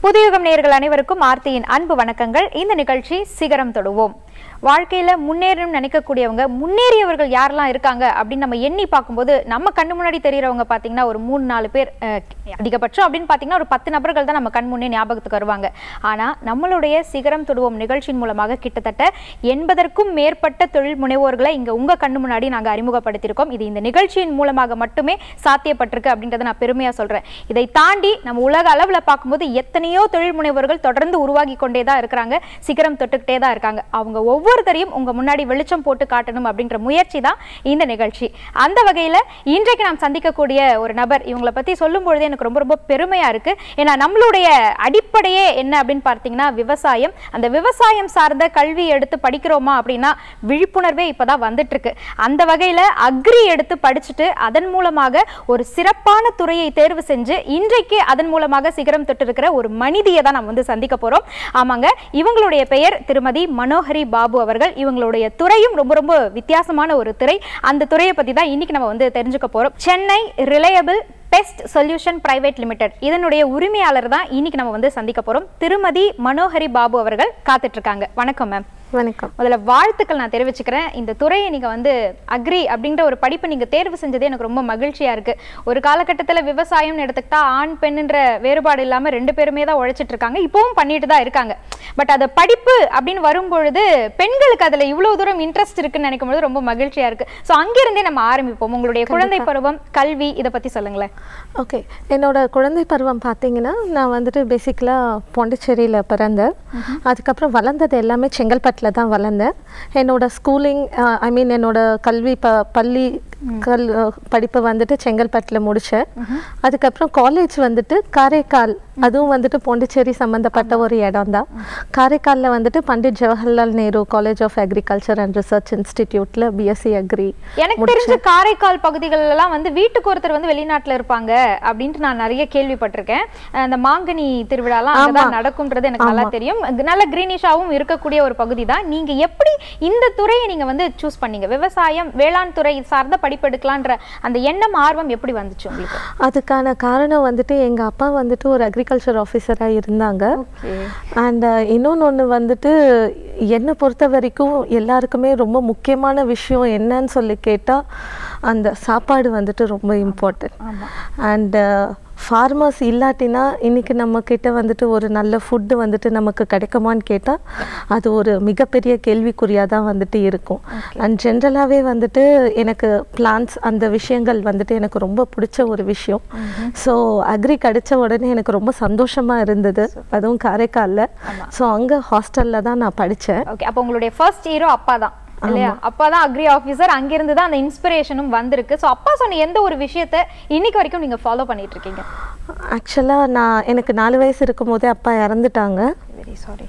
புதியுகம் நேயர்கள் அனைவருக்கும் ஆர்த்தியின் அன்பு வணக்கங்கள் இந்த நிகழ்ச்சி சிகரம் தொடுவோம் வாழ்க்கையில முன்னேறணும்னு நினைக்கக்கூடியவங்க முன்னேறியவர்கள் யாரெல்லாம் இருக்காங்க அப்படின்னு நம்ம எண்ணி பார்க்கும்போது நம்ம கண்ணு முன்னாடி தெரியறவங்க பாத்தீங்கன்னா ஒரு மூணு நாலு பேர் அஹ், அதிகபட்சம் அப்படின்னு பாத்தீங்கன்னா ஒரு பத்து நபர்கள் தான் நம்ம கண் முன்னே ஞாபகத்துக்கு வருவாங்க ஆனா நம்மளுடைய சிகரம் தொடுவோம் நிகழ்ச்சியின் மூலமாக கிட்டத்தட்ட எண்பதற்கும் மேற்பட்ட தொழில் முனைவோர்களை இங்க உங்க கண்ணு முன்னாடி நாங்க அறிமுகப்படுத்தியிருக்கோம் இது இந்த நிகழ்ச்சியின் மூலமாக மட்டுமே சாத்தியப்பட்டிருக்கு அப்படின்றத நான் பெருமையா சொல்றேன் இதை தாண்டி நம்ம உலக அளவுல பார்க்கும்போது எத்தனையோ தொழில் முனைவோர்கள் தொடர்ந்து உருவாகி கொண்டே தான் இருக்கிறாங்க சிகரம் தொட்டுக்கிட்டே தான் இருக்காங்க அவங்க ஒவ்வொருத்தரையும் உங்க முன்னாடி வெளிச்சம் போட்டு காட்டணும் அப்படின்ற முயற்சி தான் இந்த நிகழ்ச்சி அந்த வகையில இன்றைக்கு நாம் சந்திக்கக்கூடிய ஒரு நபர் இவங்களை பத்தி சொல்லும் பொழுது எனக்கு ரொம்ப ரொம்ப பெருமையா இருக்கு ஏன்னா நம்மளுடைய அடிப்படையே என்ன அப்படின்னு பார்த்தீங்கன்னா விவசாயம் அந்த விவசாயம் சார்ந்த கல்வி எடுத்து படிக்கிறோமா அப்படின்னா விழிப்புணர்வே இப்பதான் வந்துட்டு இருக்கு அந்த வகையில அக்ரி எடுத்து படிச்சுட்டு அதன் மூலமாக ஒரு சிறப்பான துறையை தேர்வு செஞ்சு இன்றைக்கு அதன் மூலமாக சிகரம் தொட்டு இருக்கிற ஒரு மனிதியை தான் நம்ம வந்து சந்திக்க போறோம் ஆமாங்க இவங்களுடைய பெயர் திருமதி மனோஹரி பாபு அவர்கள் இவங்களுடைய துறையும் ரொம்ப ரொம்ப வித்தியாசமான ஒரு துறை அந்த துறையை பத்தி தான் இன்னைக்கு நம்ம வந்து தெரிஞ்சுக்க போறோம் Chennai reliable best solution private limited இதனுடைய உரிமையாளர் தான் இன்னைக்கு நம்ம வந்து சந்திக்க போறோம் திருமதி மனோஹரி பாபு அவர்கள் காத்துட்டு இருக்காங்க வணக்கம் மேம் வணக்கம் முதல்ல வாழ்த்துக்கள் நான் தெரிவிச்சுக்கிறேன் இந்த துறையை நீங்க வந்து அக்ரி அப்படின்ற ஒரு படிப்பை நீங்க தேர்வு செஞ்சதே எனக்கு ரொம்ப மகிழ்ச்சியா இருக்கு ஒரு காலகட்டத்துல விவசாயம்னு எடுத்துக்கிட்டா ஆண் பெண்ணுன்ற வேறுபாடு இல்லாம ரெண்டு பேருமே தான் உழைச்சிட்டு இருக்காங்க இப்பவும் பண்ணிட்டு தான் இருக்காங்க பட் அது படிப்பு அப்படின்னு வரும்பொழுது பெண்களுக்கு அதுல இவ்வளவு தூரம் இன்ட்ரெஸ்ட் இருக்குன்னு நினைக்கும் பொழுது ரொம்ப மகிழ்ச்சியா இருக்கு ஸோ அங்கிருந்தே நம்ம ஆரம்பிப்போம் உங்களுடைய குழந்தை பருவம் கல்வி இதை பத்தி சொல்லுங்களேன் ஓகே என்னோட குழந்தை பருவம் பார்த்தீங்கன்னா நான் வந்துட்டு பேசிக்கலாக பாண்டிச்சேரியில் பிறந்தேன் அதுக்கப்புறம் வளர்ந்தது எல்லாமே செங்கல்பட்டில் தான் வளர்ந்தேன் என்னோட ஸ்கூலிங் ஐ மீன் என்னோட கல்வி ப பள்ளி கல் படிப்பை வந்துட்டு செங்கல்பட்டில் முடித்தேன் அதுக்கப்புறம் காலேஜ் வந்துட்டு காரைக்கால் அதுவும் வந்துட்டு பாண்டிச்சேரி சம்மந்தப்பட்ட ஒரு இடம் தான் காரைக்காலில் வந்துட்டு Pandit Jawaharlal Nehru college of agriculture and research இன்ஸ்டிடியூட்டில் பிஎஸ்சி அக்ரி எனக்கு தெரிஞ்ச காரைக்கால் பகுதிகள் எல்லாம் வந்து வீட்டுக்கு ஒருத்தர் வந்து வெளிநாட்டுல இருப்பாங்க அப்படின்ட்டு நான் நிறைய கேள்விப்பட்டிருக்கேன் அஹ் இந்த மாங்கனி திருவிழாலாம் அங்கதான் நடக்கும்ன்றது எனக்கு நல்லா தெரியும் அங்க நல்ல கிரீனிஷாவும் இருக்கக்கூடிய ஒரு பகுதி தான் நீங்க எப்படி இந்த துறையை நீங்க வந்து சூஸ் பண்ணீங்க விவசாயம் வேளாண் துறை சார்ந்த படிப்பு எடுக்கலான்ற அந்த எண்ணம் ஆர்வம் எப்படி வந்துச்சு உங்களுக்கு அதுக்கான காரணம் வந்துட்டு எங்கள் அப்பா வந்துட்டு ஒரு அக்ரிகல்ச்சர் ஆஃபீஸராக இருந்தாங்க ஓகே அண்ட் இன்னொன்று ஒன்று வந்துட்டு என்னை பொறுத்த வரைக்கும் எல்லாருக்குமே ரொம்ப முக்கியமான விஷயம் என்னன்னு சொல்லி கேட்டால் அந்த சாப்பாடு வந்துட்டு ரொம்ப இம்பார்ட்டன்ட் அண்ட் ஃபார்மர்ஸ் இல்லாட்டினா இன்னைக்கு நம்ம கிட்ட வந்துட்டு ஒரு நல்ல ஃபுட்டு வந்துட்டு நமக்கு கிடைக்குமான்னு கேட்டால் அது ஒரு மிகப்பெரிய கேள்விக்குறியாக தான் வந்துட்டு இருக்கும் அண்ட் ஜென்ரலாகவே வந்துட்டு எனக்கு பிளான்ஸ் அந்த விஷயங்கள் வந்துட்டு எனக்கு ரொம்ப பிடிச்ச ஒரு விஷயம் ஸோ அக்ரி கிடைச்ச உடனே எனக்கு ரொம்ப சந்தோஷமா இருந்தது அதுவும் காரைக்காலில் ஸோ அங்கே ஹாஸ்டலில் தான் நான் படித்தேன் ஓகே அப்போ உங்களுடைய ஃபர்ஸ்ட் ஹீரோ அப்பா தான் இல்லையா அப்பா தான் அக்ரி ஆஃபீஸர் அங்கிருந்து தான் அந்த இன்ஸ்பிரேஷனும் வந்திருக்கு ஸோ அப்பா சொன்ன எந்த ஒரு விஷயத்த இன்னைக்கு வரைக்கும் நீங்க ஃபாலோ பண்ணிட்டு இருக்கீங்க ஆக்சுவலாக நான் எனக்கு நாலு வயசு இருக்கும்போதே அப்பா இறந்துட்டாங்க வெரி சாரி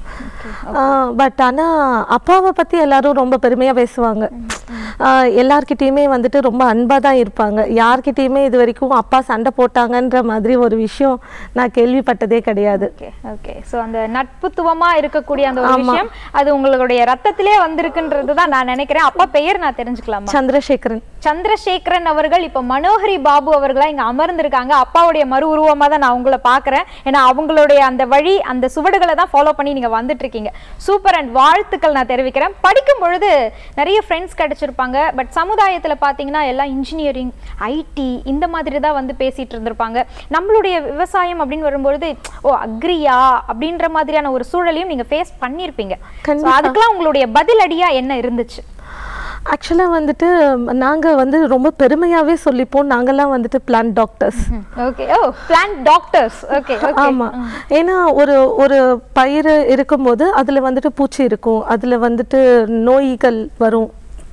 பட் ஆனால் அப்பாவை பற்றி எல்லாரும் ரொம்ப பெருமையாக பேசுவாங்க ஆஹ் எல்லார்கிட்டயுமே வந்துட்டு ரொம்ப அன்பாக தான் இருப்பாங்க யார்கிட்டயுமே இது வரைக்கும் அப்பா சண்டை போட்டாங்கன்ற மாதிரி ஒரு விஷயம் நான் கேள்விப்பட்டதே கிடையாது ஓகே ஓகே ஸோ அந்த நட்புத்துவமா இருக்கக்கூடிய அந்த ஒரு விஷயம் அது உங்களுடைய ரத்தத்திலே வந்திருக்குன்றது தான் நான் நினைக்கிறேன் அப்பா பெயர் நான் தெரிஞ்சுக்கலாமா சந்திரசேகரன் சந்திரசேகரன் அவர்கள் இப்ப மனோஹரி பாபு அவர்களா இங்க அமர்ந்திருக்காங்க அப்பாவுடைய மறு உருவமா தான் நான் உங்களை பாக்குறேன் ஏன்னா அவங்களுடைய அந்த வழி அந்த சுவடுகளை தான் ஃபாலோ பண்ணி நீங்க வந்துட்டு இருக்கீங்க சூப்பர் அண்ட் வாழ்த்துக்கள் நான் தெரிவிக்கிறேன் படிக்கும் பொழுது நிறைய ஃப்ரெண்ட்ஸ் கிடைச்சிருப்பாங்க பட் சமுதாயத்துல பாத்தீங்கன்னா எல்லாம் இன்ஜினியரிங் ஐடி இந்த மாதிரி தான் வந்து பேசிட்டு இருந்திருப்பாங்க நம்மளுடைய விவசாயம் அப்படின்னு வரும்பொழுது ஓ அக்ரியா அப்படின்ற மாதிரியான ஒரு சூழலையும் நீங்க ஃபேஸ் பண்ணியிருப்பீங்க So, அதுக்கெல்லாம் உங்களுடைய பதிலடியா என்ன இருந்துச்சு ஆக்சுவலாக வந்துட்டு நாங்கள் வந்து ரொம்ப பெருமையாகவே சொல்லிப்போம் நாங்கெல்லாம் வந்துட்டு plant doctors okay oh plant doctors okay okay ஆமா ஏன்னா ஒரு ஒரு பயிர் இருக்கும்போது அதுல வந்துட்டு பூச்சி இருக்கும் அதுல வந்துட்டு நோய்கள் வரும்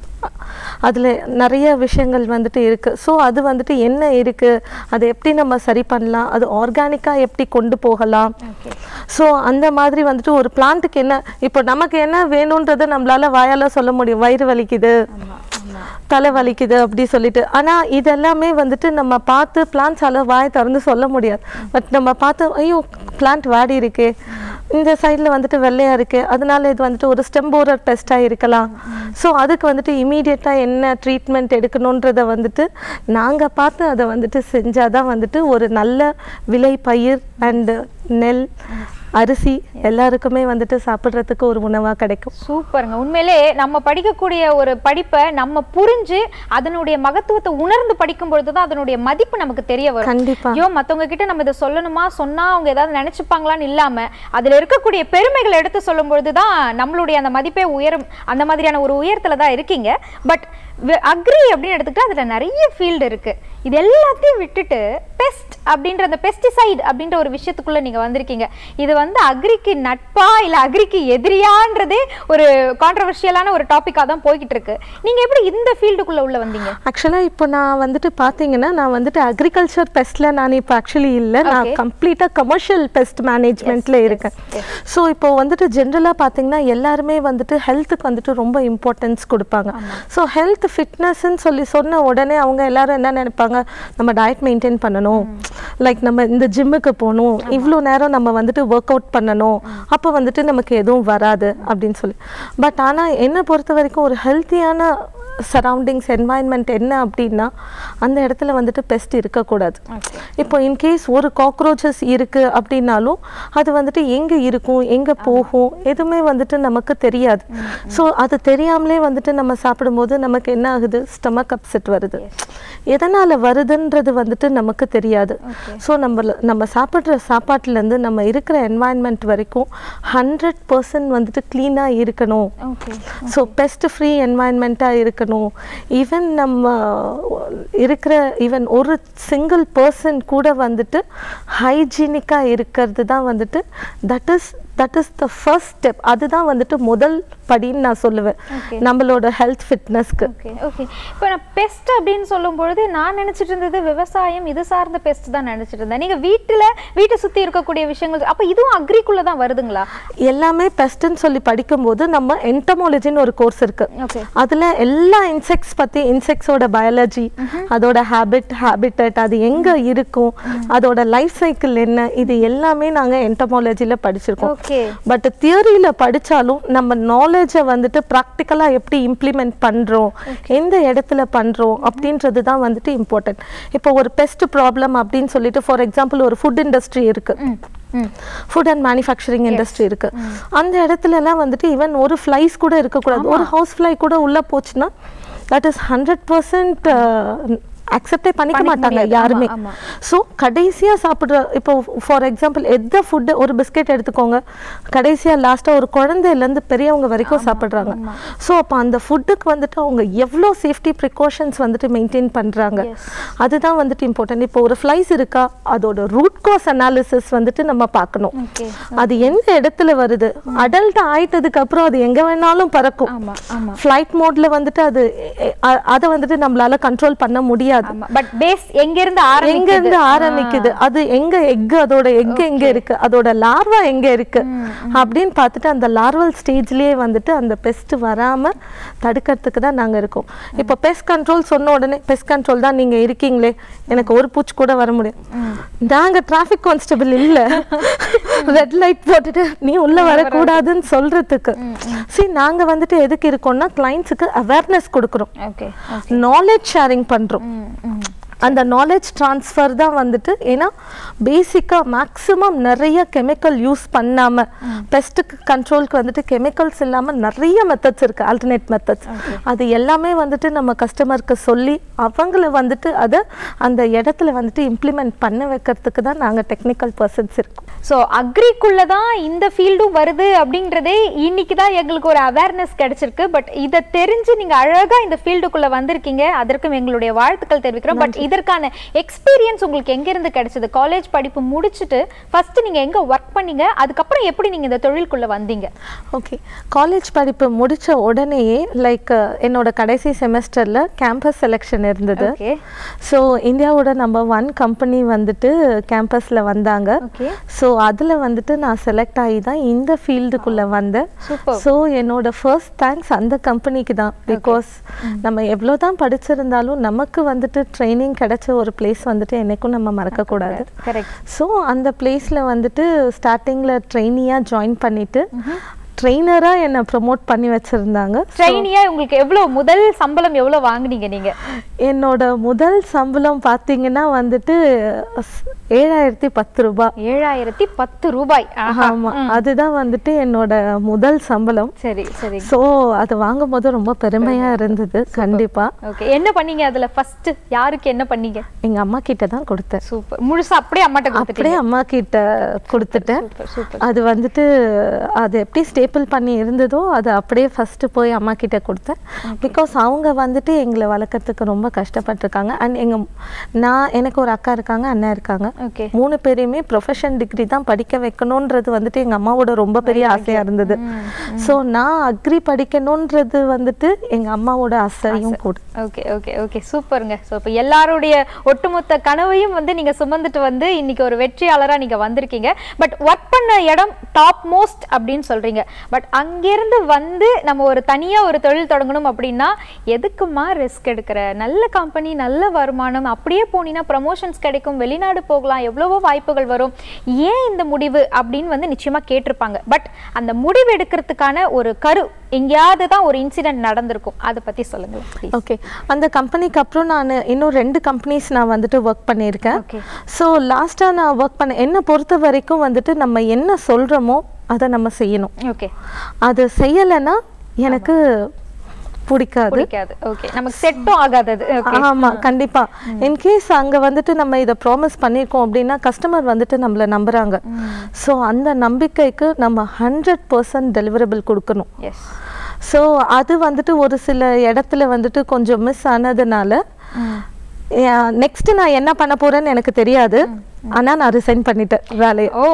அதுல நிறைய விஷயங்கள் வந்துட்டு இருக்கு ஸோ அது வந்துட்டு என்ன இருக்கு அதை எப்படி நம்ம சரி பண்ணலாம் அது ஆர்கானிக்கா எப்படி கொண்டு போகலாம் ஸோ அந்த மாதிரி வந்துட்டு ஒரு பிளான்ட்டுக்கு என்ன இப்போ நமக்கு என்ன வேணுன்றதை நம்மளால வாயால சொல்ல முடியும் வயிறு வலிக்குது தலை வலிக்குது அப்படி சொல்லிட்டு ஆனா இதெல்லாமே வந்துட்டு நம்ம பார்த்து பிளான்ஸால வாயை திறந்து சொல்ல முடியாது பட் நம்ம பார்த்து ஐயோ பிளான்ட் வாடி இருக்கே இந்த சைடில் வந்துட்டு வெள்ளையா இருக்கு அதனால இது வந்துட்டு ஒரு ஸ்டெம்போரர் பெஸ்ட்டாக இருக்கலாம் ஸோ அதுக்கு வந்துட்டு இமீடியட்டாக என்ன ட்ரீட்மெண்ட் எடுக்கணுன்றத வந்துட்டு நாங்கள் பார்த்து அதை வந்துட்டு செஞ்சாதான் வந்துட்டு ஒரு நல்ல விலை பயிர் அண்டு நெல் அரிசி எல்லாருக்குமே வந்துட்டு சாப்பிட்றதுக்கு ஒரு உணவாக கிடைக்கும் சூப்பருங்க உண்மையிலே நம்ம படிக்கக்கூடிய ஒரு படிப்பை நம்ம புரிஞ்சு அதனுடைய மகத்துவத்தை உணர்ந்து படிக்கும் பொழுது தான் அதனுடைய மதிப்பு நமக்கு தெரிய வரும் கண்டிப்பா ஐயோ மத்தவங்க கிட்ட நம்ம இதை சொல்லணுமா சொன்னா அவங்க ஏதாவது நினைச்சுப்பாங்களான்னு இல்லாம அதுல இருக்கக்கூடிய பெருமைகளை எடுத்து சொல்லும் பொழுதுதான் நம்மளுடைய அந்த மதிப்பே உயரும் அந்த மாதிரியான ஒரு உயரத்துல தான் இருக்கீங்க பட் அக்ரி அப்படின்னு எடுத்துக்கிட்டா அதுல நிறைய ஃபீல்டு இருக்கு இது எல்லாத்தையும் விட்டுட்டு பெஸ்ட் அப்படின்ற அந்த பெஸ்டிசைட் அப்படின்ற ஒரு விஷயத்துக்குள்ள நீங்க வந்திருக்கீங்க இது வந்து அக்ரிக்கு நட்பா இல்ல அக்ரிக்கு எதிரியான்றதே ஒரு கான்ட்ரவர்ஷியலான ஒரு டாபிக்கா தான் போய்கிட்டு இருக்கு நீங்க எப்படி இந்த ஃபீல்டுக்குள்ள உள்ள வந்தீங்க ஆக்சுவலாக இப்போ நான் வந்துட்டு பார்த்தீங்கன்னா நான் வந்துட்டு அக்ரிகல்ச்சர் பெஸ்ட்டில் நான் இப்போ ஆக்சுவலி இல்லை நான் Okay. கம்ப்ளீட்டாக கமர்ஷியல் பெஸ்ட் மேனேஜ்மெண்ட்டில் இருக்கேன் ஸோ இப்போ வந்துட்டு ஜென்ரலாக பார்த்தீங்கன்னா எல்லாருமே வந்துட்டு ஹெல்த்துக்கு வந்துட்டு ரொம்ப இம்பார்ட்டன்ஸ் கொடுப்பாங்க ஸோ ஹெல்த் ஃபிட்னஸ்ன்னு சொல்லி சொன்ன உடனே அவங்க எல்லாரும் என்ன நினைப்பாங்க நம்ம டயட் மெயின்டைன் பண்ணணும் லைக் நம்ம இந்த ஜிம்முக்கு போகணும் இவ்வளோ நேரம் நம்ம வந்துட்டு ஒர்க் அவுட் பண்ணணும் அப்போ வந்துட்டு நமக்கு எதுவும் வராது அப்படின்னு சொல்லி பட் ஆனால் என்னை பொறுத்த வரைக்கும் ஒரு ஹெல்த்தியான சரௌண்டிங்ஸ் என்வாயன்மெண்ட் என்ன அப்படின்னா அந்த இடத்துல வந்துட்டு பெஸ்ட் இருக்கக்கூடாது Okay. இப்போ இன்கேஸ் ஒரு காக்ரோச்சஸ் இருக்கு அப்படின்னாலும் அது வந்துட்டு எங்க இருக்கும் எங்க போகும் எதுவுமே வந்துட்டு நமக்கு தெரியாது ஸோ அது தெரியாமலே வந்துட்டு நம்ம சாப்பிடும்போது நமக்கு என்ன ஆகுது ஸ்டமக் அப்செட் வருது எதனால வருதுன்றது வந்துட்டு நமக்கு தெரியாது ஸோ நம்ம நம்ம சாப்பிட்ற சாப்பாட்டுலேருந்து நம்ம இருக்கிற என்வாயன்மெண்ட் வரைக்கும் ஹண்ட்ரட் பர்சன்ட் வந்துட்டு க்ளீனாக இருக்கணும் ஓகே ஸோ பெஸ்ட் ஃப்ரீ என்வாயன்மெண்ட்டாக இருக்கணும் ஈவன் நம்ம இருக்கிற ஈவன் ஒரு சிங்கிள் பர்சன் கூட வந்துட்டு ஹைஜீனிக்காக இருக்கிறது தான் வந்துட்டு that is that is the first step அதுதான் வந்துட்டு முதல் படின்னு நான் சொல்லுவேன் Okay. நம்மளோட ஹெல்த் ஃபிட்னஸ்க்கு ஓகே ஓகே இப்போ நான் பெஸ்ட் அப்படின்னு சொல்லும் பொழுது நான் நினைச்சிட்டு இருந்தது விவசாயம் இது சார்ந்த பெஸ்ட் தான் நினைச்சிட்டு இருந்தேன் நீங்க வீட்டுல வீட்டை சுத்தி இருக்கக்கூடிய விஷயங்கள் அப்ப இதுவும் அக்ரிக்குள்ள தான் வருதுங்களா எல்லாமே பெஸ்ட்னு சொல்லி படிக்கும்போது நம்ம என்டமாலஜின்னு ஒரு கோர்ஸ் இருக்கு ஓகே அதுல எல்லா இன்செக்ட்ஸ் பத்தி இன்செக்ட்ஸோட பயாலஜி அதோட ஹேபிட் ஹேபிட்டட் அது எங்க இருக்கும் அதோட லைஃப் சைக்கிள் என்ன இது எல்லாமே நாங்க என்டமாலஜில படிச்சிருக்கோம் ஓகே பட் தியரியில படிச்சாலும் நம்ம நாலேஜை வந்துட்டு ப்ராக்டிக்கலா எப்படி இம்ப்ளிமெண்ட் பண்றோம் எந்த இடத்துல பண்றோம் அப்படின்றது தான் வந்துட்டு இம்பார்ட்டன்ட் இப்போ ஒரு பெஸ்ட் ப்ராப்ளம் அப்படின்னு சொல்லிட்டு ஃபார் எக்ஸாம்பிள் ஒரு ஃபுட் இண்டஸ்ட்ரி இருக்கு ம் ம் ஃபுட் அண்ட் மேனுஃபேக்சரிங் இண்டஸ்ட்ரி இருக்கு அந்த இடத்துல எல்லாம் வந்துட்டு ஈவன் ஒரு ஃப்ளைஸ் கூட இருக்கக்கூடாது ஒரு ஹவுஸ் ஃப்ளை கூட உள்ள போச்சுன்னா தட் இஸ் ஹண்ட்ரட் பர்சன்ட் அக்செப்டே பண்ணிக்க பண்ணிக்க மாட்டாங்க முடியாது. யாருமே ஆமா, ஸோ கடைசியா சாப்பிட்ற இப்போ ஃபார் எக்ஸாம்பிள் எந்த ஃபுட்டு ஒரு பிஸ்கெட் எடுத்துக்கோங்க கடைசியா லாஸ்டா ஒரு குழந்தையிலேருந்து பெரியவங்க வரைக்கும் சாப்பிட்றாங்க ஸோ அப்போ அந்த ஃபுட்டுக்கு வந்துட்டு அவங்க எவ்வளோ சேஃப்டி ப்ரிகாஷன்ஸ் வந்துட்டு மெயின்டைன் பண்றாங்க Yes. அதுதான் வந்துட்டு இம்பார்ட்டன்ட் இப்போ ஒரு ஃப்ளைஸ் இருக்கா அதோட ரூட் காஸ் அனாலிசிஸ் வந்துட்டு நம்ம பார்க்கணும் ஓகே அது எந்த இடத்துல வருது அடல்ட் ஆயிட்டதுக்கு அப்புறம் அது எங்க வேணாலும் பறக்கும் ஆமா ஆமா ஃப்ளைட் மோட்ல வந்துட்டு அது எ- அ- அதை வந்துட்டு நம்மளால கண்ட்ரோல் பண்ண முடியாது ஆமா பட் பேஸ் எங்க இருந்து எங்க ஆரம்பிக்குது இருந்து ஆரம்பிக்குது அது எங்க எக் அதோட எக் எங்க இருக்கு அதோட லார்வா எங்க இருக்கு அப்படின்னு பார்த்துட்டு அந்த லார்வல் ஸ்டேஜ்லயே வந்துட்டு அந்த பெஸ்ட் வராம தடுக்கிறதுக்கு தான் நாங்க இருக்கோம் இப்போ பெஸ்ட் கண்ட்ரோல் சொன்ன உடனே பெஸ்ட் கண்ட்ரோல் தான் நீங்க இருக்கீங்களே எனக்கு ஒரு பூச்சி கூட வர முடியும் நாங்க டிராஃபிக் கான்ஸ்டபிள் இல்ல ரெட் லைட் போட்டுட்டு நீ உள்ள வரக்கூடாதுன்னு சொல்றதுக்கு சரி நாங்க வந்துட்டு எதுக்கு இருக்கோம்னா கிளைண்ட்ஸுக்கு அவேர்னஸ் கொடுக்குறோம் ஓகே நாலேஜ் ஷேரிங் பண்றோம் ம் ம் அந்த நாலேஜ் ட்ரான்ஸ்ஃபர் தான் வந்துட்டு ஏன்னா பேசிக்காக மேக்ஸிமம் நிறைய கெமிக்கல் யூஸ் பண்ணாம பெஸ்ட்டுக்கு கண்ட்ரோலுக்கு வந்துட்டு கெமிக்கல்ஸ் இல்லாமல் நிறைய மெத்தட்ஸ் இருக்கு ஆல்டர்னேட் மெத்தட்ஸ் அது எல்லாமே வந்துட்டு நம்ம கஸ்டமருக்கு சொல்லி அவங்கள வந்துட்டு அதை அந்த இடத்துல வந்துட்டு இம்ப்ளிமெண்ட் பண்ண வைக்கிறதுக்கு தான் நாங்கள் டெக்னிக்கல் பர்சன்ஸ் இருக்கோம் ஸோ அக்ரிக்குள்ள தான் இந்த ஃபீல்டும் வருது அப்படின்றதே இன்னைக்கு தான் எங்களுக்கு ஒரு அவேர்னஸ் கிடைச்சிருக்கு பட் இதை தெரிஞ்சு நீங்க அழகா இந்த ஃபீல்டுக்குள்ள வந்திருக்கீங்க அதற்கும் எங்களுடைய வாழ்த்துக்கள் தெரிவிக்கிறோம் பட் இதற்கான எக்ஸ்பீரியன்ஸ் உங்களுக்கு எங்க இருந்து கிடைச்சது காலேஜ் படிப்பு முடிச்சுட்டு ஃபர்ஸ்ட் நீங்க எங்க ஒர்க் பண்ணீங்க அதுக்கப்புறம் எப்படி நீங்க இந்த தொழிலுக்குள்ள வந்தீங்க ஓகே காலேஜ் படிப்பு முடிச்ச உடனேயே லைக் என்னோட கடைசி செமஸ்டரில் கேம்பஸ் செலெக்ஷன் இருந்தது ஓகே ஸோ இந்தியாவோட நம்பர் ஒன் கம்பெனி வந்துட்டு கேம்பஸில் வந்தாங்க ஓகே ஸோ அதில் வந்துட்டு நான் செலக்ட் ஆகி தான் இந்த ஃபீல்டுக்குள்ளே வந்தேன் Super. ஸோ என்னோட ஃபர்ஸ்ட் தேங்க்ஸ் அந்த கம்பெனிக்கு தான் பிகாஸ் நம்ம எவ்வளோ தான் படிச்சிருந்தாலும் நமக்கு வந்துட்டு ட்ரைனிங் கிடைச்ச ஒரு பிளேஸ் வந்துட்டு என்னைக்கும் நம்ம மறக்கக்கூடாது கரெக்ட் ஸோ அந்த பிளேஸில் வந்துட்டு ஸ்டார்டிங்கில் ட்ரெயினியாக ஜாயின் பண்ணிவிட்டு ட்ரெயினராக என்னை ப்ரொமோட் பண்ணி வச்சுருந்தாங்க ட்ரெயினியா உங்களுக்கு எவ்வளவு முதல் சம்பளம் எவ்வளவு வாங்குனீங்க நீங்க என்னோட முதல் சம்பளம் பார்த்தீங்கன்னா வந்துட்டு ஸ்- ஏழாயிரத்தி பத்து ரூபாய் ஏழாயிரத்தி பத்து ரூபாய் ஆஹா. ஆமா அதுதான் வந்துட்டு என்னோட முதல் சம்பளம் சரி சரி ஸோ அது வாங்கும் போது ரொம்ப பெருமையா இருந்தது கண்டிப்பா ஓகே என்ன பண்ணீங்க அதுல ஃபர்ஸ்ட் யாருக்கு என்ன பண்ணீங்க எங்க அம்மா கிட்ட தான் கொடுத்தேன் சூப்பர் முழுசா அப்படியே அம்மாட்ட கொடுத்துட்டீங்க அப்படியே அம்மா கிட்ட கொடுத்துட்டேன் சூப்பர் சூப்பர் அது வந்துட்டு அது எப்படி ஸ்டேபிள் பண்ணி இருந்ததோ அது அப்படியே ஃபர்ஸ்ட் போய் அம்மா கிட்ட கொடுத்தேன் பிகாஸ் அவங்க வந்துட்டு எங்களை வளர்க்கறதுக்கு ரொம்ப கஷ்டப்பட்டிருக்காங்க அண்ட் எங்க நான் எனக்கு ஒரு அக்கா இருக்காங்க அண்ணன் இருக்காங்க ஓகே மூணு பேரையுமே ப்ரொஃபஷன் டிகிரி தான் படிக்க வைக்கணுன்றது வந்துட்டு எங்க அம்மாவோட ரொம்ப பெரிய ஆசையா இருந்தது ஸோ நான் அக்ரி படிக்கணுன்றது வந்துட்டு எங்க அம்மாவோட ஆசையும் கூட ஓகே ஓகே ஓகே சூப்பருங்க ஸோ இப்போ எல்லாருடைய ஒட்டுமொத்த கனவையும் வந்து நீங்க சுமந்துட்டு வந்து இன்னைக்கு ஒரு வெற்றியாளரா நீங்க வந்திருக்கீங்க பட் ஒர்க் பண்ண இடம் டாப் மோஸ்ட் அப்படின்னு சொல்றீங்க பட் அங்கிருந்து வந்து நம்ம ஒரு தனியா ஒரு தொழில் தொடங்கணும் அப்படின்னா எதுக்குமா ரிஸ்க் எடுக்கிற நல்ல கம்பெனி நல்ல வருமானம் அப்படியே போனீங்கன்னா ப்ரமோஷன்ஸ் கிடைக்கும் வெளிநாடு போகலாம் எவ்வளவோ வாய்ப்புகள் வரும் ஏன் இந்த முடிவு அப்படின்னு வந்து நிச்சயமா கேட்டிருப்பாங்க பட் அந்த முடிவு எடுக்கிறதுக்கான ஒரு கரு எங்கேயாவது தான் ஒரு இன்சிடென்ட் நடந்திருக்கும் அதை பத்தி சொல்லுங்களேன் please. ஓகே அந்த கம்பெனிக்கு அப்புறம் நான் இன்னும் ரெண்டு கம்பெனிஸ் நான் வந்துட்டு ஒர்க் பண்ணியிருக்கேன் Okay. ஸோ லாஸ்ட்டாக நான் ஒர்க் பண்ண என்னை பொறுத்த வரைக்கும் வந்துட்டு நம்ம என்ன சொல்கிறோமோ அதை நம்ம செய்யணும் ஓகே அது செய்யலைன்னா எனக்கு பிடிக்காது பிடிக்காது ஓகே நமக்கு செட்டும் ஆகாது அது ஓகே ஆமா கண்டிப்பா இன்கேஸ் அங்க வந்துட்டு நம்ம இதை ப்ராமிஸ் பண்ணியிருக்கோம் அப்படின்னா கஸ்டமர் வந்துட்டு நம்மள நம்புறாங்க ஸோ அந்த நம்பிக்கைக்கு நம்ம ஹண்ட்ரட் பர்சன்ட் டெலிவரபிள் கொடுக்கணும் எஸ் ஸோ அது வந்துட்டு ஒரு சில இடத்துல வந்துட்டு கொஞ்சம் மிஸ் ஆனதுனால நெக்ஸ்ட் நான் என்ன பண்ண போறேன்னு எனக்கு தெரியாது ஆனா நான் ரிசைன் பண்ணிட்டேன் வேலையை ஓ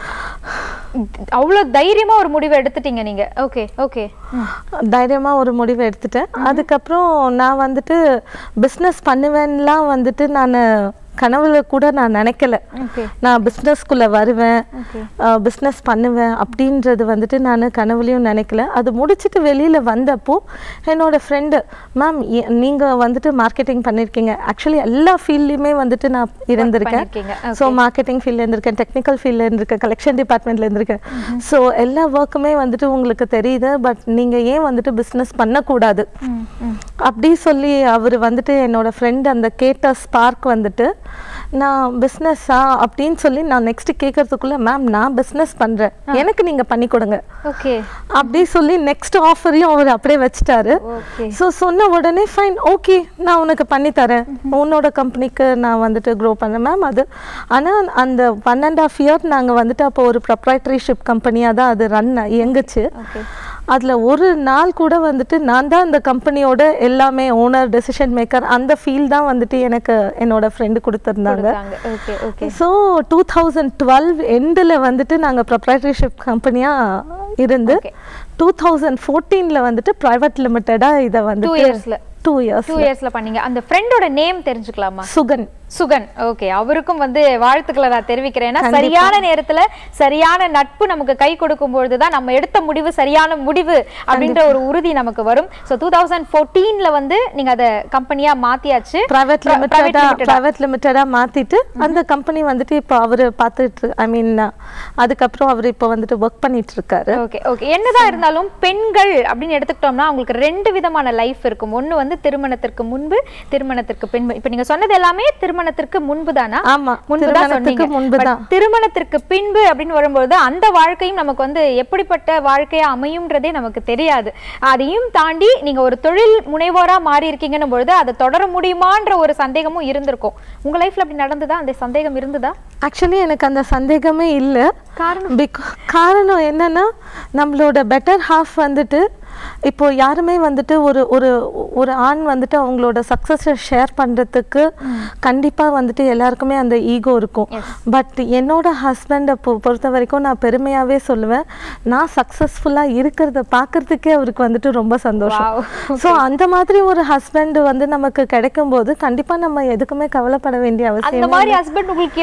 அவ்வளோ தைரியமா ஒரு முடிவை எடுத்துட்டீங்க நீங்க ஓகே ஓகே தைரியமா ஒரு முடிவு எடுத்துட்டேன் அதுக்கப்புறம் நான் வந்துட்டு பிஸ்னஸ் பண்ணுவேன்லாம் வந்துட்டு நான் கனவுல கூட நான் நினைக்கல ஓகே நான் பிஸ்னஸ்குள்ளே வருவேன் ஓகே பிஸ்னஸ் பண்ணுவேன் அப்படின்றது வந்துட்டு நான் கனவுலையும் நினைக்கல அது முடிச்சுட்டு வெளியில் வந்தப்போ என்னோட ஃப்ரெண்டு மேம் நீங்கள் வந்துட்டு மார்க்கெட்டிங் பண்ணியிருக்கீங்க ஆக்சுவலி எல்லா ஃபீல்ட்லேயுமே வந்துட்டு நான் இருந்திருக்கேன் பண்ணிருக்கீங்க ஸோ மார்க்கெட்டிங் ஃபீல்டில் இருந்திருக்கேன் டெக்னிக்கல் ஃபீல்டில் இருந்திருக்கேன் கலெக்ஷன் டிபார்ட்மெண்ட்டில் இருந்திருக்கேன் ஸோ எல்லா ஒர்க்குமே வந்துட்டு உங்களுக்கு தெரியுது பட் நீங்கள் ஏன் வந்துட்டு பிஸ்னஸ் பண்ணக்கூடாது ம் ம் அப்படி சொல்லி அவர் வந்துட்டு என்னோட ஃப்ரெண்ட் அந்த கேட்ட ஸ்பார்க் வந்துட்டு நான் பிஸ்னஸா அப்படின்னு சொல்லி நான் நெக்ஸ்ட் கேட்கறதுக்குள்ள மேம் நான் பிஸ்னஸ் பண்றேன் எனக்கு நீங்க பண்ணி கொடுங்க ஓகே அப்படி சொல்லி நெக்ஸ்ட் ஆஃபரையும் அவர் அப்படியே வச்சுட்டாரு ஓகே ஸோ சொன்ன உடனே ஃபைன் ஓகே நான் உனக்கு பண்ணி தரேன் உன்னோட கம்பெனிக்கு நான் வந்துட்டு க்ரோ பண்ணேன் மேம் அது ஆனால் அந்த ஒன் அண்ட் ஆஃப் இயர் நாங்கள் வந்துட்டு அப்போ ஒரு ப்ரொப்ரைட்டரிஷிப் கம்பெனியாக தான் அது ரன் இயங்குச்சு ஓகே அதில் ஒரு நாள் கூட வந்துட்டு நான் தான் அந்த கம்பெனியோட எல்லாமே ஓனர் டெசிஷன் மேக்கர் அந்த ஃபீல் தான் வந்துட்டு எனக்கு என்னோட ஃப்ரெண்டு கொடுத்துருந்தாங்க okay okay so two thousand twelve எண்டில் வந்துட்டு நாங்கள் ப்ரொப்ரைட்டரிஷிப் கம்பெனியாக இருந்து Okay. டூ தௌசண்ட் ஃபோர்டீனில் வந்துட்டு ப்ரைவேட் லிமிட்டடாக இதை டூ வந்துட்டு இயர்ஸ்ல டூ இயர்ஸ் டூ இயர்ஸ்ல பண்ணீங்க அந்த ஃப்ரெண்டோட நேம் தெரிஞ்சுக்கலாமா சுகன் சுகன் ஓகே அவருக்கும் வந்து வாழ்த்துக்களை நான் தெரிவிக்கிறேன் ஏன்னா சரியான நேரத்துல சரியான நட்பு நமக்கு கை கொடுக்கும் பொழுதுதான் நம்ம எடுத்த முடிவு சரியான முடிவு அப்படின்ற ஒரு உறுதி நமக்கு வரும் ஸோ டூ தௌசண்ட் ஃபோர்டீன்ல வந்து நீங்க அதை கம்பெனியா மாத்தியாச்சு ப்ரைவேட் Pri- private லிமிட்டடாக limited-ஆ. ப்ரைவேட் லிமிட்டடாக மாற்றிட்டு அந்த கம்பெனி வந்துட்டு இப்போ அவர் பார்த்துட்டு ஐ மீன் அதுக்கப்புறம் அவர் இப்போ வந்துட்டு ஒர்க் பண்ணிட்டு இருக்காரு ஓகே ஓகே என்னதான் இருந்தாலும் பெண்கள் அப்படின்னு எடுத்துக்கிட்டோம்னா அவங்களுக்கு ரெண்டு விதமான லைஃப் இருக்கும் ஒண்ணு வந்து திருமணத்திற்கு முன்பு திருமணத்திற்கு பின்பு இப்போ நீங்க சொன்னது எல்லாமே திருமணத்திற்கு முன்பு தானா ஆமா முன்புதான் திருமணத்துக்கு சொன்னீங்க. முன்பு But தான் திருமணத்திற்கு பின்பு அப்படின்னு வரும்போது அந்த வாழ்க்கையும் நமக்கு வந்து எப்படிப்பட்ட வாழ்க்கையா அமையும்ன்றதே நமக்கு தெரியாது அதையும் தாண்டி நீங்க ஒரு தொழில் முனைவோரா மாறி இருக்கீங்கன்னும் பொழுது அதை தொடர முடியுமான்ற ஒரு சந்தேகமும் இருந்திருக்கும் உங்க லைஃப்ல அப்படி நடந்ததா அந்த சந்தேகம் இருந்ததா ஆக்சுவலி எனக்கு அந்த சந்தேகமே இல்லை காரணம் பிகா காரணம் என்னன்னா நம்மளோட பெட்டர் ஹாஃப் வந்துட்டு இப்போ யாருமே வந்துட்டு ஒரு ஒரு ஒரு ஆண் வந்துட்டு அவங்களோட சக்ஸஸை ஷேர் பண்ணுறதுக்கு கண்டிப்பாக வந்துட்டு எல்லாருக்குமே அந்த ஈகோ இருக்கும் Yes. பட் என்னோட ஹஸ்பண்டை பொ பொறுத்த வரைக்கும் நான் பெருமையாகவே சொல்லுவேன் நான் சக்ஸஸ்ஃபுல்லாக இருக்கிறத பார்க்கறதுக்கே அவருக்கு வந்துட்டு ரொம்ப சந்தோஷம் Wow. ஸோ அந்த மாதிரி ஒரு ஹஸ்பண்ட் வந்து நமக்கு கிடைக்கும்போது கண்டிப்பாக நம்ம எதுக்குமே கவலைப்பட வேண்டிய அந்த அவசியம் மாதிரி ஹஸ்பண்ட் உங்களுக்கு எப்படிங்க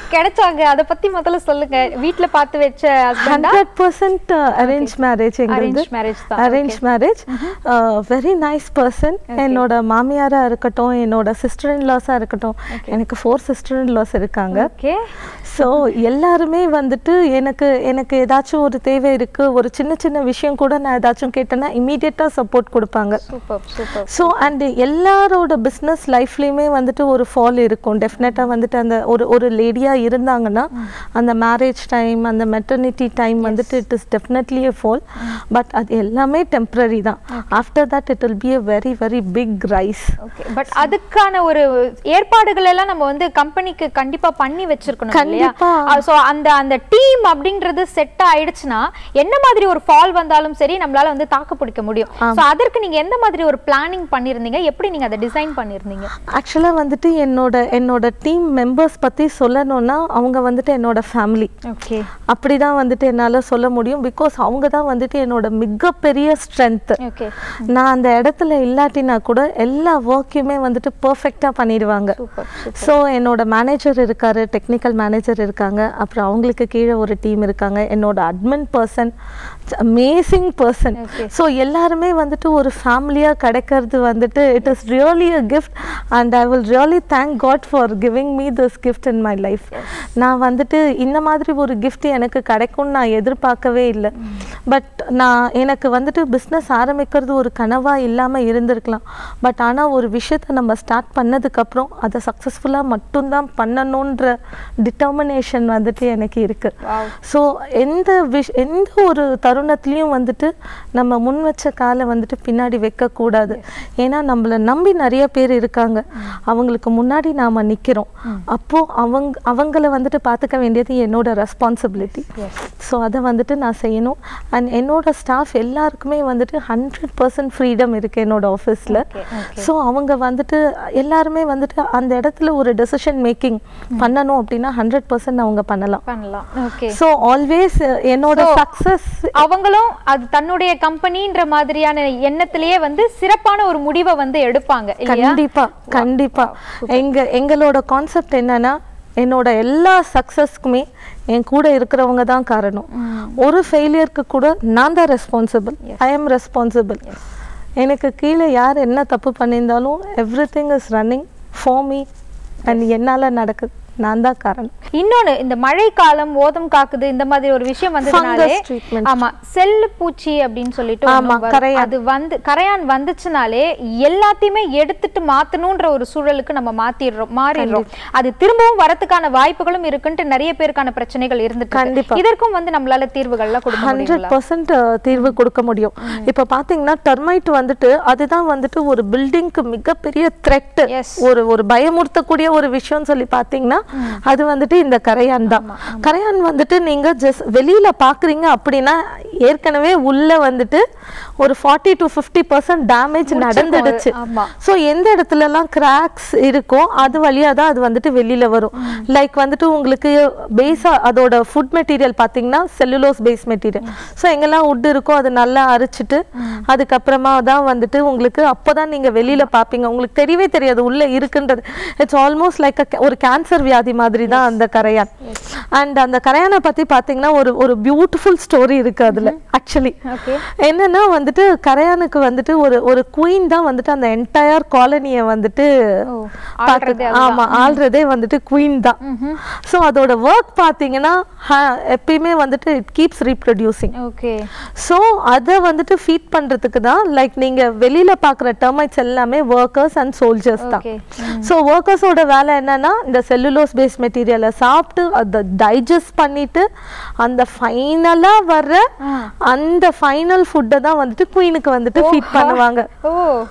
கிடைச்சாங்க அத பத்தி முதல்ல சொல்லுங்க வீட்ல பார்த்து வச்ச ஹஸ்பண்டா ஹண்ட்ரட் பர்சன்ட் அரேஞ்ச் மேரேஜ் எங்களுது Arranged marriage தான், arrange marriage very nice person என்னோட மாமியாரா இருக்கட்டும் என்னோட சிஸ்டர் இன்லாஸா இருக்கட்டும் எனக்கு ஃபோர் சிஸ்டர் இன்லாஸ் இருக்காங்க ஓகே ஸோ எல்லாருமே வந்துட்டு எனக்கு எனக்கு ஏதாச்சும் ஒரு தேவை இருக்கு ஒரு சின்ன சின்ன விஷயம் கூட நான் ஏதாச்சும் கேட்டேன்னா இமீடியட்டாக சப்போர்ட் கொடுப்பாங்க சூப்பர் சூப்பர் ஸோ அண்ட் எல்லாரோட பிஸ்னஸ் லைஃப்லேயுமே வந்துட்டு ஒரு ஃபால் இருக்கும் டெஃபினட்டாக வந்துட்டு அந்த ஒரு ஒரு லேடியாக இருந்தாங்கன்னா அந்த மேரேஜ் டைம் அந்த மெட்டர்னிட்டி டைம் வந்துட்டு it is definitely a fall but அது எல்லாமே டெம்ப்ரரி தான் after that it will be a very very big rise okay but அதுக்கான ஒரு ஏற்பாடுகள் எல்லாம் நம்ம வந்து கம்பெனிக்கு கண்டிப்பா பண்ணி வச்சிருக்கணும் இல்லையா கண்டிப்பா. சோ அந்த அந்த டீம் அப்படின்றது செட் ஆயிடுச்சுன்னா என்ன மாதிரி ஒரு ஃபால் வந்தாலும் சரி நம்மளால வந்து தாக்கு பிடிக்க முடியும் சோ அதற்கு நீங்க எந்த மாதிரி ஒரு பிளானிங் பண்ணிருந்தீங்க எப்படி நீங்க அதை டிசைன் பண்ணிருந்தீங்க ஆக்சுவலாக வந்துட்டு என்னோட என்னோட டீம் மெம்பர்ஸ் பற்றி சொல்லணும்னா அவங்க வந்துட்டு என்னோட ஃபேமிலி ஓகே அப்படிதான் வந்துட்டு என்னால் சொல்ல முடியும் பிகாஸ் அவங்க தான் வந்துட்டு என்னோட மிகப்பெரிய ஸ்ட்ரென்த்து ஓகே நான் அந்த இடத்துல இல்லாட்டினா கூட எல்லா ஒர்க்கையுமே வந்துட்டு பர்ஃபெக்டாக பண்ணிடுவாங்க சூப்பர் ஸோ என்னோட மேனேஜர் இருக்காரு டெக்னிக்கல் மேனேஜர் இருக்காங்க அப்புறம் அவங்களுக்கு கீழே ஒரு டீம் இருக்காங்க என்னோட admin person amazing person Okay. So எல்லாருமே வந்துட்டு ஒரு ஃபேமிலியாக கிடைக்கிறது வந்துட்டு it is really a gift and I will really thank God for giving me this gift in my life நான் வந்துட்டு இந்த மாதிரி ஒரு gift எனக்கு கிடைக்கும்னு நான் எதிர்பார்க்கவே இல்லை பட் நான் எனக்கு வந்துட்டு பிஸ்னஸ் ஆரம்பிக்கிறது ஒரு கனவாக இல்லாமல் இருந்திருக்கலாம் பட் ஆனால் ஒரு விஷயத்தை நம்ம ஸ்டார்ட் பண்ணதுக்கப்புறம் அதை சக்ஸஸ்ஃபுல்லாக மட்டும்தான் பண்ணணுன்ற டிட்டர்மினேஷன் வந்துட்டு எனக்கு இருக்குது Wow. ஸோ எந்த விஷ் எந்த ஒரு தருணத்துலேயும் வந்துட்டு நம்ம முன் வச்ச காலை வந்துட்டு பின்னாடி வைக்கக்கூடாது ஏன்னா நம்மளை நம்பி நிறைய பேர் இருக்காங்க அவங்களுக்கு முன்னாடி நாம் நிற்கிறோம் அப்போது அவங்க அவங்கள வந்துட்டு பார்த்துக்க வேண்டியது என்னோட ரெஸ்பான்சிபிலிட்டி ஸோ அதை வந்துட்டு நான் செய்யணும் அண்ட் என்னோட ஸ்டாஃப் எல்லாருக்குமே வந்துட்டு ஹண்ட்ரட் பர்சன்ட் ஃப்ரீடம் இருக்குது என்னோட ஆஃபீஸில் Okay, okay. ஸோ அவங்க வந்துட்டு எல்லாருமே வந்துட்டு அந்த இடத்துல ஒரு டெசிஷன் மேக்கிங் பண்ணணும் அப்படின்னா ஹண்ட்ரட் பர்சன்ட் அவங்க பண்ணலாம் பண்ணலாம் ஓகே ஸோ ஆல்வேஸ் என்னோட So, சக்ஸஸ் அவங்களும் அது தன்னுடைய கம்பெனின்ற மாதிரியான எண்ணத்திலேயே வந்து சிறப்பான ஒரு முடிவை வந்து எடுப்பாங்க இல்லையா கண்டிப்பா கண்டிப்பா எங்க எங்களோட கான்செப்ட் என்னன்னா என்னோட எல்லா சக்ஸஸ்க்குமே என் கூட இருக்கிறவங்க தான் காரணம் ஒரு ஃபெயிலியருக்கு கூட நான் தான் ரெஸ்பான்சிபிள் ஐ எம் ரெஸ்பான்சிபிள் எனக்கு கீழே யார் என்ன தப்பு பண்ணியிருந்தாலும் everything is running for me and என்னால் நடக்குது நான் தான் காரணம் இன்னொன்னு இந்த மழை காலம் ஓதம் காக்குது இந்த மாதிரி ஒரு விஷயம் வந்ததுனாலே Fungus treatment. ஆமா செல்லு பூச்சி அப்படின்னு சொல்லிட்டு ஒண்ணு ஆமா, வரும். கரையான். அது வந்து கரையான் வந்துச்சுனாலே எல்லாத்தையுமே எடுத்துட்டு மாத்தணும்ன்ற ஒரு சூழலுக்கு நம்ம மாத்திடுறோம் மாறிடுறோம் அது திரும்பவும் வரதுக்கான வாய்ப்புகளும் இருக்குன்ட்டு நிறைய பேருக்கான பிரச்சனைகள் இருந்துட்டு கண்டிப்பா. இருக்கு. இதற்கும் வந்து நம்மளால தீர்வுகள்லாம் கொடுக்க ஹண்ட்ரட் முடியுங்களா பர்சன்ட் தீர்வு கொடுக்க முடியும் இப்போ பார்த்தீங்கன்னா டெர்மைட் வந்துட்டு அதுதான் வந்துட்டு ஒரு பில்டிங்க்கு மிகப்பெரிய த்ரெட் Yes. ஒரு ஒரு பயமுறுத்தக்கூடிய ஒரு விஷயம்னு சொல்லி பார்த்தீங்கன்னா அது வந்துட்டு இந்த கரையான் தான் கரையான் வந்துட்டு நீங்க ஜஸ்ட் வெளியில பாக்குறீங்க அப்படின்னா ஏற்கனவே உள்ள வந்துட்டு ஒரு forty to fifty percent damage நடந்துடுச்சு ஆமா. ஸோ எந்த இடத்துலலாம் கிராக்ஸ் இருக்கோ அது வழியாக தான் அது வந்துட்டு வெளியில வரும் லைக் வந்துட்டு உங்களுக்கு பேஸாக அதோட ஃபுட் மெட்டீரியல் பார்த்தீங்கன்னா செல்லுலோஸ் பேஸ் மெட்டீரியல் ஸோ எங்கெல்லாம் வுட் இருக்கோ அது நல்லா அரைச்சிட்டு அதுக்கப்புறமா தான் வந்துட்டு உங்களுக்கு அப்போ தான் நீங்கள் வெளியில் பார்ப்பீங்க உங்களுக்கு தெரியவே தெரியாது உள்ளே இருக்குன்றது இட்ஸ் ஆல்மோஸ்ட் லைக் ஒரு கேன்சர் வியாதி மாதிரி தான் அந்த கரையான் அண்ட் அந்த கரையானை பற்றி பார்த்தீங்கன்னா ஒரு ஒரு பியூட்டிஃபுல் ஸ்டோரி இருக்கு அதில் ஆக்சுவலி ஓகே என்னன்னா வந்துட்டு கரையானுக்கு வந்துட்டு ஒரு ஒரு குயின் தான் வந்துட்டு அந்த என்டையர் காலனியை வந்துட்டு ஓ, பார்த்து- ஆள்றதே ஆமா ஆள்றதே வந்துட்டு குயின் தான் ஸோ அதோட ஒர்க் பார்த்தீங்கன்னா ha- எப்பயுமே வந்துட்டு it keeps reproducing okay so அதை வந்துட்டு ஃபீட் பண்றதுக்கு தான் லைக் நீங்க வெளியில பார்க்குற டெர்மைட்ஸ் எல்லாமே ஒர்க்கர்ஸ் அண்ட் சோல்ஜர்ஸ் தான் ஓகே ஸோ ஒர்க்கர்ஸோட வேலை என்னன்னா இந்த செல்லுலோஸ் பேஸ் மெட்டீரியலை சாப்பிட்டு அதை டைஜஸ்ட் பண்ணிட்டு அந்த ஃபைனலாக வர்ற அந்த ஃபைனல் ஃபுட்டை தான் வந்துட்டு குயினுக்கு வந்துட்டு ஃபீட் பண்ணுவாங்க ஓ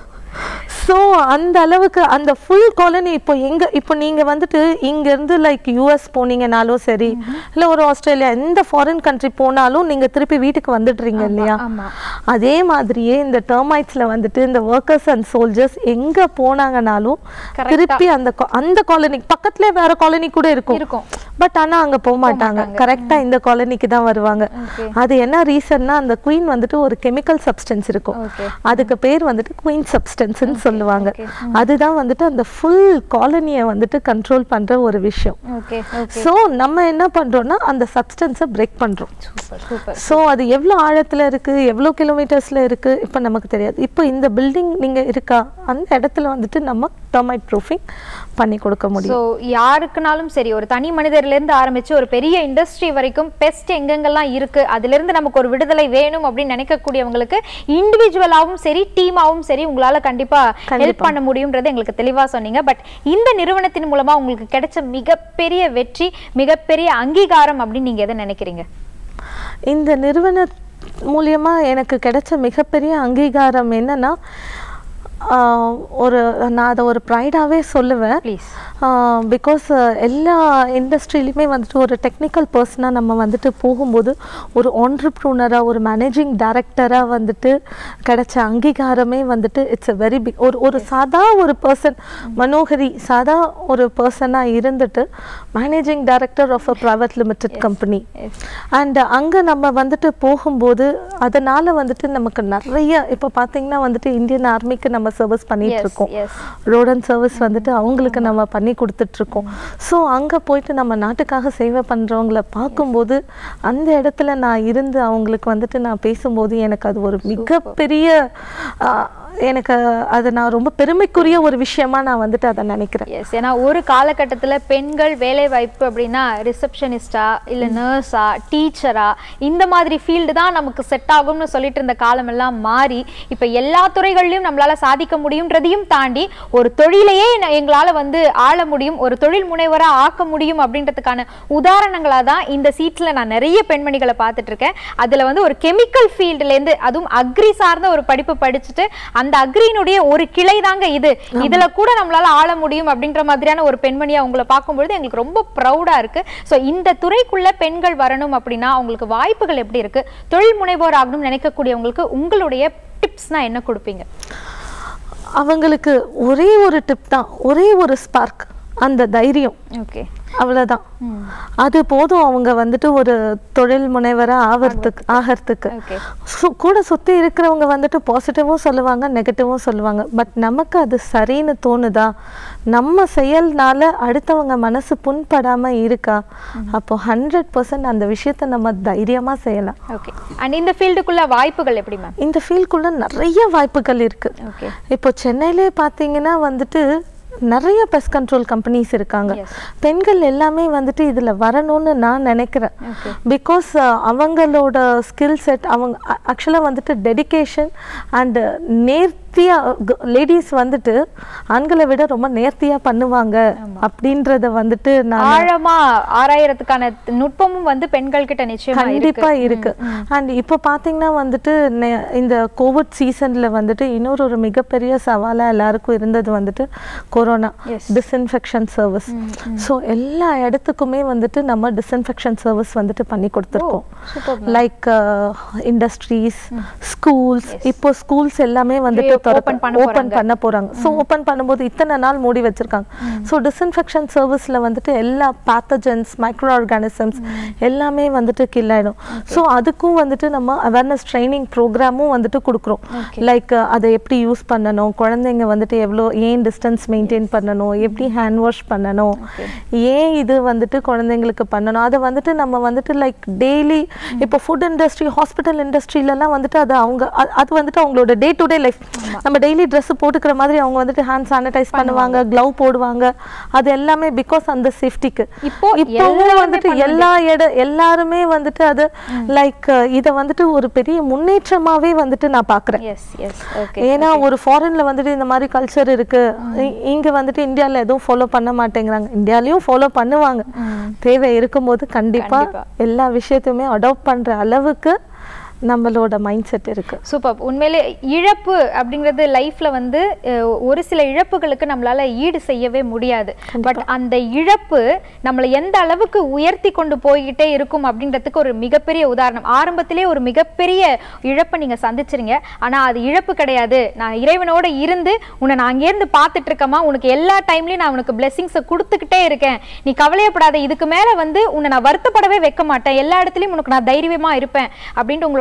ஸோ அந்த அளவுக்கு அந்த ஃபுல் காலனி இப்போ எங்க இப்போ நீங்க வந்துட்டு இங்க இருந்து லைக் யூஎஸ் போனீங்கனாலும் சரி இல்ல ஒரு ஆஸ்திரேலியா எந்த ஃபாரின் கண்ட்ரி போனாலும் நீங்க திருப்பி வீட்டுக்கு வந்துடுறீங்க இல்லையா ஆமா அதே மாதிரியே இந்த டெர்மைட்ஸ்ல வந்துட்டு இந்த ஒர்க்கர்ஸ் அண்ட் சோல்ஜர்ஸ் எங்க போனாங்கனாலும் Correct-ஆ. திருப்பி அந்த co- அந்த காலனி பக்கத்துல வேற காலனி கூட இருக்கும் இருக்கும் பட் ஆனா அங்க போக மாட்டாங்க கரெக்டா இந்த காலனிக்கு தான் வருவாங்க Okay. அது என்ன ரீசன்னா அந்த குயின் வந்துட்டு ஒரு கெமிக்கல் சப்ஸ்டன்ஸ் இருக்கும் Okay. அதுக்கு பேர் வந்துட்டு குயின் சப்ஸ்டன்ஸ் சப்ஸ்டன்ஸ்ன்னு சொல்லுவாங்க okay. அதுதான் வந்துட்டு அந்த ஃபுல் காலனியை வந்துட்டு கண்ட்ரோல் பண்ற ஒரு விஷயம் ஓகே ஓகே ஸோ நம்ம என்ன பண்றோம்னா அந்த சப்ஸ்டன்ஸை பிரேக் பண்றோம் சூப்பர் சூப்பர் ஸோ அது எவ்வளோ ஆழத்துல இருக்கு எவ்வளோ கிலோமீட்டர்ஸ்ல இருக்கு இப்போ நமக்கு தெரியாது இப்போ இந்த பில்டிங் நீங்க இருக்கா அந்த இடத்துல வந்துட்டு நம்ம டெர்மைட் ப்ரூஃபிங் பண்ணி கொடுக்க முடியும் ஸோ யாருக்குனாலும் சரி ஒரு தனி மனிதர்ல இருந்து ஆரம்பிச்சு ஒரு பெரிய இண்டஸ்ட்ரி வரைக்கும் பெஸ்ட் எங்கெங்கெல்லாம் இருக்கு அதுல இருந்து நமக்கு ஒரு விடுதலை வேணும் அப்படின்னு நினைக்கக்கூடியவங்களுக்கு இண்டிவிஜுவலாவும் சரி டீமாவும் சரி உங்களால கண்டிப்பா ஹெல்ப் பண்ண முடியும்ன்றது எங்களுக்கு தெளிவா சொன்னீங்க பட் இந்த நிறுவனத்தின் மூலமா உங்களுக்கு கிடைச்ச மிகப்பெரிய வெற்றி மிகப்பெரிய அங்கீகாரம் அப்படின்னு நீங்க எதை நினைக்கிறீங்க இந்த நிறுவன மூலியமா எனக்கு கிடைச்ச மிகப்பெரிய அங்கீகாரம் என்னன்னா ஆஹ், ஒரு நான் அதை ஒரு ப்ரைடாகவே சொல்லுவேன் ப்ளீஸ் பிகாஸ் எல்லா இண்டஸ்ட்ரியிலையுமே வந்துட்டு ஒரு டெக்னிக்கல் பர்சனாக நம்ம வந்துட்டு போகும்போது ஒரு ஆண்டர்ப்ரூனராக ஒரு மேனேஜிங் டைரக்டராக வந்துட்டு கிடைச்ச அங்கீகாரமே வந்துட்டு இட்ஸ் a வெரி பிக் ஒரு ஒரு சாதா ஒரு பர்சன் மனோகரி சாதா ஒரு பர்சனாக இருந்துட்டு managing director of a private limited company and அங்கே நம்ம வந்துட்டு போகும்போது அதனால வந்துட்டு நமக்கு நிறைய இப்போ பார்த்தீங்கன்னா வந்துட்டு இந்தியன் ஆர்மிக்கு நம்ம சர்வீஸ் பண்ணிட்டு Yes, இருக்கோம் yes. ரோடன் சர்வீஸ் வந்துட்டு அவங்களுக்கு நம்ம பண்ணி கொடுத்துட்டு இருக்கோம் ஸோ அங்கே போயிட்டு நம்ம நாட்டுக்காக சேவை பண்ணுறவங்கள பார்க்கும்போது அந்த இடத்துல நான் இருந்து அவங்களுக்கு வந்துட்டு நான் பேசும்போது எனக்கு அது ஒரு மிகப்பெரிய ஆ, எனக்கு அது நான் ரொம்ப பெருமைக்குரிய ஒரு விஷயமா நான் வந்துட்டு அதை நினைக்கிறேன் எஸ் ஏன்னா ஒரு காலகட்டத்துல பெண்கள் வேலை வாய்ப்பு அப்படின்னா ரிசப்ஷனிஸ்டா இல்ல நர்ஸா டீச்சரா இந்த மாதிரி ஃபீல்டு தான் நமக்கு செட் ஆகும்னு சொல்லிட்டு இருந்த காலம் எல்லாம் மாறி இப்ப எல்லா துறைகள்லயும் நம்மளால சாதிக்க முடியும்ன்றதையும் தாண்டி ஒரு தொழிலையே ந- எங்களால வந்து ஆள முடியும் ஒரு தொழில் முனைவரா ஆக்க முடியும் அப்படின்றதுக்கான உதாரணங்களா தான் இந்த சீட்ல நான் நிறைய பெண்மணிகளை பார்த்துட்டு இருக்கேன் அதுல வந்து ஒரு கெமிக்கல் ஃபீல்டுல இருந்து அதுவும் அக்ரி சார்ந்த ஒரு படிப்பு படிச்சுட்டு அந்த அக்ரியினுடைய ஒரு கிளை தாங்க இது இதுல கூட நம்மளால ஆள முடியும் அப்படின்ற மாதிரியான ஒரு பெண்மணியா உங்களை பார்க்கும்பொழுது எங்களுக்கு ரொம்ப ப்ரௌடா இருக்கு சோ இந்த துறைக்குள்ள பெண்கள் வரணும் அப்படின்னா அவங்களுக்கு வாய்ப்புகள் எப்படி இருக்கு தொழில் முனைவோர் ஆகணும்னு நினைக்கக்கூடியவங்களுக்கு உங்களுடைய டிப்ஸ்னா என்ன கொடுப்பீங்க அவங்களுக்கு ஒரே ஒரு டிப் தான் ஒரே ஒரு ஸ்பார்க் அந்த தைரியம் ஓகே அவ்வளவுதான் அது போதும் அவங்க வந்துட்டு ஒரு தொழில் முனைவரா ஆவறதுக்கு ஆகிறதுக்கு ஓகே சு- கூட சுத்தி இருக்கிறவங்க வந்துட்டு பாசிட்டிவும் சொல்லுவாங்க நெகட்டிவும் சொல்லுவாங்க பட் நமக்கு அது சரின்னு தோணுதா நம்ம செயல்னால அடுத்தவங்க மனசு புண்படாம இருக்கா அப்போ ஹண்ட்ரட் பர்சன்ட் அந்த விஷயத்த நம்ம தைரியமா செய்யலாம் ஓகே அண்ட் இந்த ஃபீல்டுக்குள்ள வாய்ப்புகள் எப்படி மேம் இந்த ஃபீல்டுக்குள்ள நிறைய வாய்ப்புகள் இருக்கு ஓகே இப்போ சென்னையிலே பார்த்தீங்கன்னா வந்துட்டு நிறைய பெஸ்ட் கண்ட்ரோல் கம்பெனிஸ் இருக்காங்க Yes. பெண்கள் எல்லாமே வந்துட்டு இதுல வரணும்னு நான் நினைக்கிறேன் Okay. பிகாஸ் அவங்களோட ஸ்கில் செட் அவங்க ஆக்சுவலாக வந்துட்டு டெடிகேஷன் அண்ட் நேர்த்தியா லேடிஸ் வந்துட்டு ஆண்களை விட ரொம்ப நேர்த்தியா பண்ணுவாங்க அப்படின்றத வந்துட்டு நான் ஆழமா ஆராயறதுக்கான நுட்பமும் வந்து பெண்கள் கிட்ட நிச்சயமா இருக்கு கண்டிப்பா இருக்கு அண்ட் இப்போ பாத்தீங்கன்னா வந்துட்டு நெ- இந்த கோவிட் சீசன்ல வந்துட்டு இன்னொரு ஒரு மிகப்பெரிய சவாலா எல்லாருக்கும் இருந்தது வந்துட்டு corona Yes. Disinfection service so எல்லா இடத்துக்குமே வந்துட்டு நம்ம டிஸ்இன்ஃபெக்ஷன் சர்வீஸ் வந்துட்டு பண்ணி கொடுத்துருக்கோம் superb, லைக் இண்டஸ்ட்ரீஸ் ஸ்கூல்ஸ் இப்போ ஸ்கூல்ஸ் எல்லாமே வந்துட்டு open பண்ண ஓப்பன் பண்ண போறாங்க ஸோ ஓப்பன் பண்ணும்போது இத்தனை நாள் மூடி வச்சிருக்காங்க ஸோ டிஸ்இன்ஃபெக்ஷன் சர்வீஸ்ல வந்துட்டு எல்லா பேத்தஜன்ஸ் மைக்ரோ ஆர்கானிசம்ஸ் எல்லாமே வந்துட்டு கில் ஆயிடும் ஸோ அதுக்கும் வந்துட்டு நம்ம அவேர்னஸ் ட்ரைனிங் ப்ரோக்ராமும் வந்துட்டு கொடுக்குறோம் லைக் அதை எப்படி யூஸ் பண்ணணும் குழந்தைங்க வந்துட்டு எவ்வளோ ஏன் டிஸ்டன்ஸ் மெயின்டைன் பண்ணணும் எப்படி ஹேண்ட் வாஷ் பண்ணணும் ஏன் இது வந்துட்டு குழந்தைங்களுக்கு பண்ணணும் அதை வந்துட்டு நம்ம வந்துட்டு லைக் டெய்லி இப்போ ஃபுட் இண்டஸ்ட்ரி ஹாஸ்பிட்டல் இண்டஸ்ட்ரியிலலாம் வந்துட்டு அது அவங்க அது- அது வந்துட்டு அவங்களோட டே டு டே லைஃப் நம்ம டெய்லி ட்ரெஸ் போட்டுக்கிற மாதிரி அவங்க வந்துட்டு ஹேண்ட் சானிடைஸ் பண்ணுவாங்க க்ளவ் போடுவாங்க அது எல்லாமே பிகாஸ் அந்த சேஃப்டிக்கு இப்போ இப்போவும் எல்லாருமே வந்துட்டு எல்லா இட எல்லாருமே வந்துட்டு அது லைக் இதை வந்துட்டு ஒரு பெரிய முன்னேற்றமாவே வந்துட்டு நான் பார்க்குறேன் எஸ் எஸ் ஓகே ஏன்னா ஒரு ஃபாரின்ல வந்துட்டு இந்த மாதிரி கல்ச்சர் இருக்கு இ- இங்க வந்துட்டு இந்தியால எதுவும் ஃபாலோ பண்ண மாட்டேங்கிறாங்க இந்தியாலயும் ஃபாலோ பண்ணுவாங்க தேவை இருக்கும்போது கண்டிப்பா கண்டிப்பா. எல்லா விஷயத்தையுமே அடாப்ட் பண்ற அளவுக்கு நம்மளோட மைண்ட் செட் இருக்கு சூப்பர் உண்மையிலே இழப்பு அப்படிங்கிறது லைஃப்ல வந்து அஹ், ஒரு சில இழப்புகளுக்கு நம்மளால ஈடு செய்யவே முடியாது பட் அந்த இழப்பு நம்மளை எந்த அளவுக்கு உயர்த்தி கொண்டு போய்கிட்டே இருக்கும் அப்படின்றதுக்கு ஒரு மிகப்பெரிய உதாரணம் ஆரம்பத்திலே ஒரு மிகப்பெரிய இழப்பை நீங்க சந்திச்சிருங்க ஆனா அது இழப்பு கிடையாது நான் இறைவனோட இருந்து உன்னை நான் அங்கேருந்து பார்த்துட்டு இருக்கமா உனக்கு எல்லா டைம்லயும் நான் உனக்கு பிளெஸிங்ஸை கொடுத்துக்கிட்டே இருக்கேன் நீ கவலையப்படாத இதுக்கு மேல வந்து உன்னை நான் வருத்தப்படவே வைக்க மாட்டேன் எல்லா இடத்துலயும் உனக்கு நான் தைரியமா இருப்பேன் அப்படின்ட்டு உங்களோட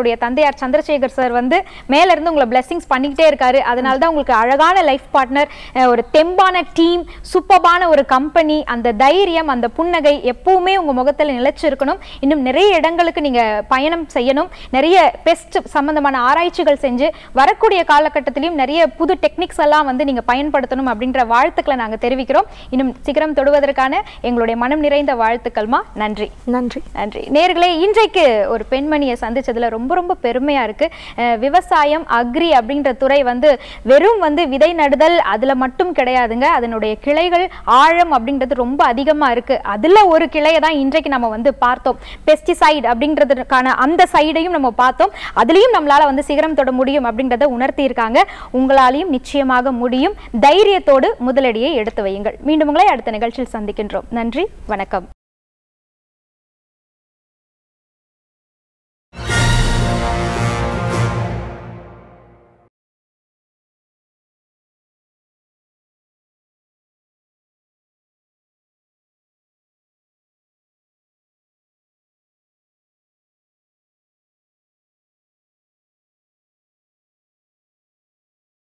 உங்களுடைய தந்தையார் சந்திரசேகர் சார் வந்து மேல இருந்து உங்களை பிளெஸிங்ஸ் பண்ணிக்கிட்டே இருக்காரு அதனால தான் உங்களுக்கு அழகான லைஃப் பார்ட்னர் ஒரு தெம்பான டீம் சூப்பர்பான ஒரு கம்பெனி அந்த தைரியம் அந்த புன்னகை எப்பவுமே உங்க முகத்துல நிலைச்சிருக்கணும் இன்னும் நிறைய இடங்களுக்கு நீங்க பயணம் செய்யணும் நிறைய பெஸ்ட் சம்பந்தமான ஆராய்ச்சிகள் செஞ்சு வரக்கூடிய காலகட்டத்திலையும் நிறைய புது டெக்னிக்ஸ் எல்லாம் வந்து நீங்க பயன்படுத்தணும் அப்படின்ற வாழ்த்துக்களை நாங்க தெரிவிக்கிறோம் இன்னும் சிகரம் தொடுவதற்கான எங்களுடைய மனம் நிறைந்த வாழ்த்துக்கள்மா நன்றி நன்றி நன்றி நேர்களே இன்றைக்கு ஒரு பெண்மணியை சந்திச்சதுல ரொம்ப ரொம்ப பெருமையா இருக்கு அஹ் விவசாயம் அக்ரி அப்படின்ற துறை வந்து வெறும் வந்து விதை நடுதல் அதுல மட்டும் கிடையாதுங்க அதனுடைய கிளைகள் ஆழம் அப்படின்றது ரொம்ப அதிகமா இருக்கு அதுல ஒரு கிளையை தான் இன்றைக்கு நம்ம வந்து பார்த்தோம் பெஸ்டிசைட் அப்படின்றதுக்கான அந்த சைடையும் நம்ம பார்த்தோம் அதுலயும் நம்மளால வந்து சிகரம் தொட முடியும் அப்படின்றத உணர்த்தி இருக்காங்க உங்களாலையும் நிச்சயமாக முடியும் தைரியத்தோடு முதலடியை எடுத்து வையுங்கள் மீண்டும் உங்களை அடுத்த நிகழ்ச்சியில் சந்திக்கின்றோம் நன்றி வணக்கம்